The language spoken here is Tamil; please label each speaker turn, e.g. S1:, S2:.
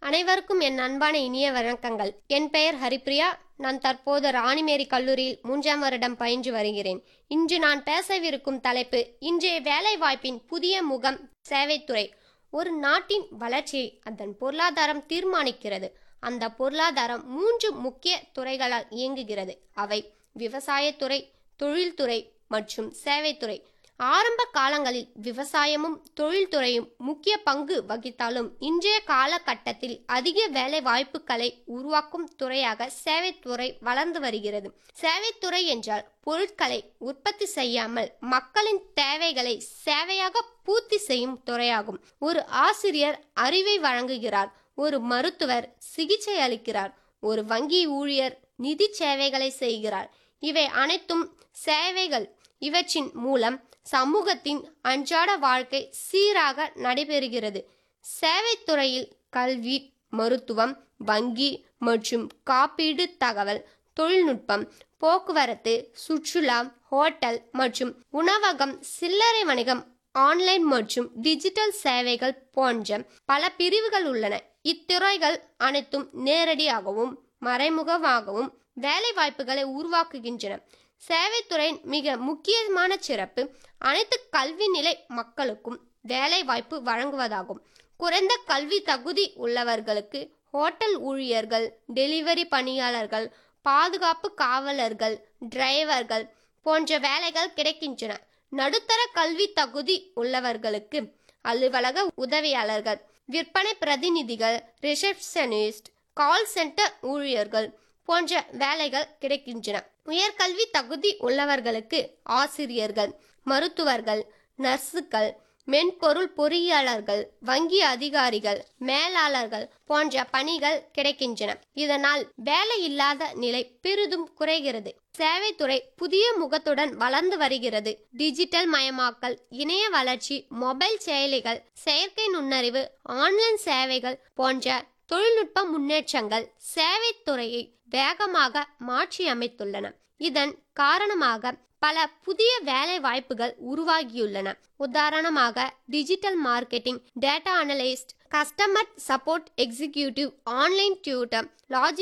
S1: அனைவருக்கும் என் அன்பான இனிய வணக்கங்கள் என் பெயர் ஹரிப்ரியா நான் தற்போது ராணிமேரி கல்லூரியில் மூன்றாம் வருடம் பயின்று வருகிறேன் இன்று நான் பேசவிருக்கும் தலைப்பு இன்றைய வேலைவாய்ப்பின் புதிய முகம் சேவைத்துறை ஒரு நாட்டின் வளர்ச்சியை அதன் பொருளாதாரம் தீர்மானிக்கிறது அந்த பொருளாதாரம் மூன்று முக்கிய துறைகளால் இயங்குகிறது அவை விவசாயத்துறை தொழில்துறை மற்றும் சேவைத்துறை ஆரம்ப காலங்களில் விவசாயமும் தொழில்துறையும் முக்கிய பங்கு வகித்தாலும் இன்றைய காலகட்டத்தில் அதிக வேலை வாய்ப்புகளை உருவாக்கும் துறையாக சேவைத்துறை வளர்ந்து வருகிறது சேவைத்துறை என்றால் பொருட்களை உற்பத்தி செய்யாமல் மக்களின் தேவைகளை சேவையாக பூர்த்தி செய்யும் துறையாகும் ஒரு ஆசிரியர் அறிவை வழங்குகிறார் ஒரு மருத்துவர் சிகிச்சை அளிக்கிறார் ஒரு வங்கி ஊழியர் நிதி சேவைகளை செய்கிறார் இவை அனைத்தும் சேவைகள் இவற்றின் மூலம் சமூகத்தின் அன்றாட வாழ்க்கை சீராக நடைபெறுகிறது சேவைத்துறையில் கல்வி மருத்துவம் வங்கி மற்றும் காப்பீடு தகவல் தொழில்நுட்பம் போக்குவரத்து சுற்றுலா ஹோட்டல் மற்றும் உணவகம் சில்லறை வணிகம் ஆன்லைன் மற்றும் டிஜிட்டல் சேவைகள் போன்ற பல பிரிவுகள் உள்ளன இத்துறைகள் அனைத்தும் நேரடியாகவும் மறைமுகமாகவும் வேலை வாய்ப்புகளை உருவாக்குகின்றன சேவைத்துறையின் மிக முக்கியமான சிறப்பு அனைத்து கல்வி நிலை மக்களுக்கும் வேலை வாய்ப்பு வழங்குவதாகும் குறைந்த கல்வி தகுதி உள்ளவர்களுக்கு ஹோட்டல் ஊழியர்கள் டெலிவரி பணியாளர்கள் பாதுகாப்பு காவலர்கள் டிரைவர்கள் போன்ற வேலைகள் கிடைக்கின்றன நடுத்தர கல்வி தகுதி உள்ளவர்களுக்கு அலுவலக உதவியாளர்கள் விற்பனை பிரதிநிதிகள் ரிசப்ஷனிஸ்ட் கால் சென்டர் ஊழியர்கள் போன்ற வேலைகள் கிடைக்கின்றன உயர்கல்வி தகுதி உள்ளவர்களுக்கு ஆசிரியர்கள் மருத்துவர்கள் நர்சுகள் மென்பொருள் பொறியாளர்கள் வங்கி அதிகாரிகள் மேலாளர்கள் போன்ற பணிகள் கிடைக்கின்றன இதனால் வேலை இல்லாத நிலை பெரிதும் குறைகிறது சேவைத்துறை புதிய முகத்துடன் வளர்ந்து வருகிறது டிஜிட்டல் மயமாக்கல் இணைய வளர்ச்சி மொபைல் செயலிகள் செயற்கை நுண்ணறிவு ஆன்லைன் சேவைகள் போன்ற தொழில்நுட்ப முன்னேற்றங்கள் சேவைத்துறையை வேகமாக மாற்றி அமைத்துள்ளன இதன் காரணமாக பல புதிய வேலை வாய்ப்புகள் உருவாகியுள்ளன உதாரணமாக digital marketing data analyst customer support executive online tutor லாஜி